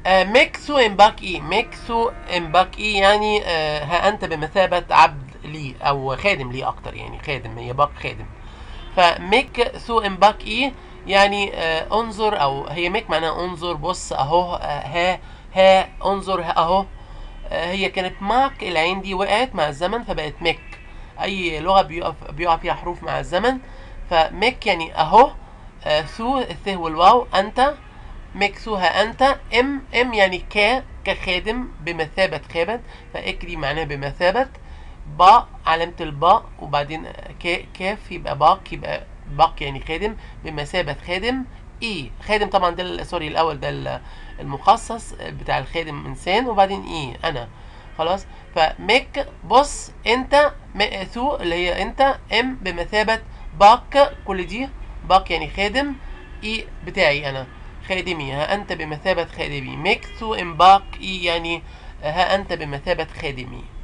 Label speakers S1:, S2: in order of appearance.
S1: آه ميكسو امباك اي ميكسو امباك اي يعني آه ها انت بمثابة عبد لي او خادم لي اكتر يعني خادم هي باك خادم فميك سو امباك اي يعني آه انظر او هي ميك معناها انظر بص اهو آه ها ها انظر ها اهو آه هي كانت ماك العين دي وقعت مع الزمن فبقت ميك اي لغه بيقف بيقع فيها حروف مع الزمن فميك يعني اهو آه ثو الث والواو انت مكسوها انت ام ام يعني ك كخادم بمثابة خادم فاك دي معناها بمثابة با علامة الباء وبعدين ك كاف يبقى باك يبقى باك يعني خادم بمثابة خادم اي خادم طبعا ده ال- سوري الاول ده ال- المخصص بتاع الخادم انسان وبعدين اي انا خلاص فمك بص انت م- ثو اللي هي انت ام بمثابة باك كل دي باك يعني خادم اي بتاعي انا خادمي ها انت بمثابة خادمي ميك ثو امباك اي يعني ها انت بمثابة خادمي